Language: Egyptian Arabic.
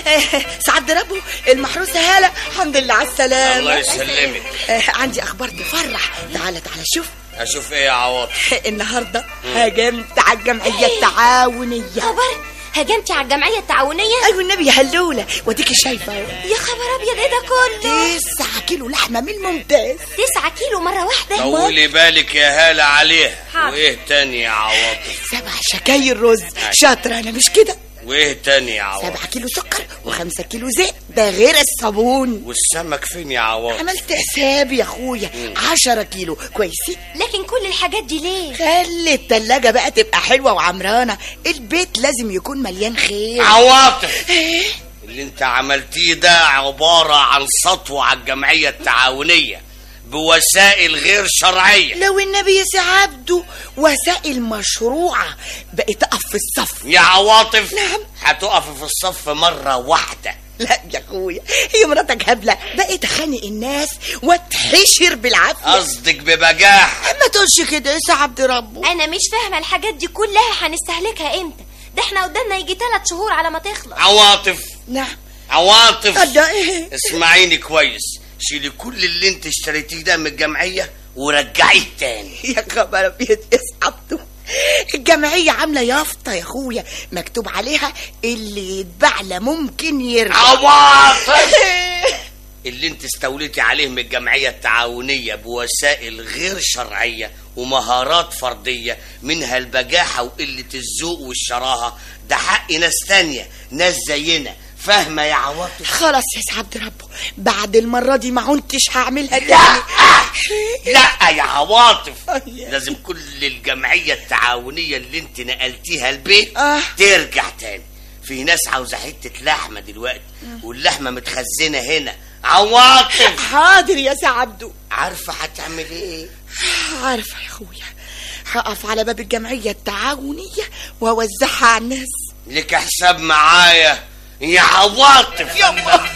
سعد ربه المحروسة هالة الحمد لله على السلامة الله يسلمك آه، عندي أخبار تفرح تعالى تعالى شوف اشوف ايه يا عواطف النهاردة هاجمت على الجمعية التعاونية خبر هجمتي على الجمعية التعاونية أيوة النبي يا هلولة وديكي شايفة أهو. يا خبر أبيض إيه ده كله تسعة كيلو لحمة من الممتاز تسعة كيلو مرة واحدة طولي بالك يا هالة عليها حاضر. وايه تاني يا عواطف سبع شكاير رز شاطرة أنا مش كده وايه تاني يا عواطف سبعة كيلو سكر وخمسة كيلو زيت ده غير الصابون والسمك فين يا عواطف عملت حسابي يا اخويا عشرة كيلو كويسين لكن كل الحاجات دي ليه خلي التلاجة بقى تبقى حلوة وعمرانة البيت لازم يكون مليان خير عواطف اللي انت عملتيه ده عبارة عن سطوة على الجمعية التعاونية بوسائل غير شرعية لو النبي يا سي عبده وسائل مشروعة بقيت أقف في الصف يا عواطف نعم. هتقف في الصف مرة واحدة لا يا اخويا هي مراتك هبلة بقيت أخانق الناس واتحشر بالعافية قصدك ببجاح ما تقولش كده يا سي عبد ربه أنا مش فاهمة الحاجات دي كلها هنستهلكها إمتى ده احنا قدامنا يجي ثلاث شهور على ما تخلص عواطف نعم عواطف الله ايه اسمعيني كويس شيلي كل اللي انت اشتريتيه ده من الجمعية ورجعيه تاني يا خبر ابيض اسحبته الجمعية عاملة يافطة يا اخويا مكتوب عليها اللي يتباع لا ممكن يرجع عواطف اللي انت استوليتي عليه من الجمعية التعاونية بوسائل غير شرعية ومهارات فردية منها البجاحة وقلة الذوق والشراهة ده حق ناس تانية ناس زينا فاهمة يا عواطف خلاص يا سي عبد ربه بعد المرة دي ما عنتش هعملها تاني لا يا عواطف آه. لازم كل الجمعية التعاونية اللي انت نقلتيها البيت آه. ترجع تاني في ناس عاوزة حتة لحمة دلوقتي واللحمة متخزنة هنا عواطف حاضر يا سي عبده عارفة هتعملي ايه عارفة يا اخويا هقف على باب الجمعية التعاونية واوزعها على الناس لك حساب معايا يا عواطف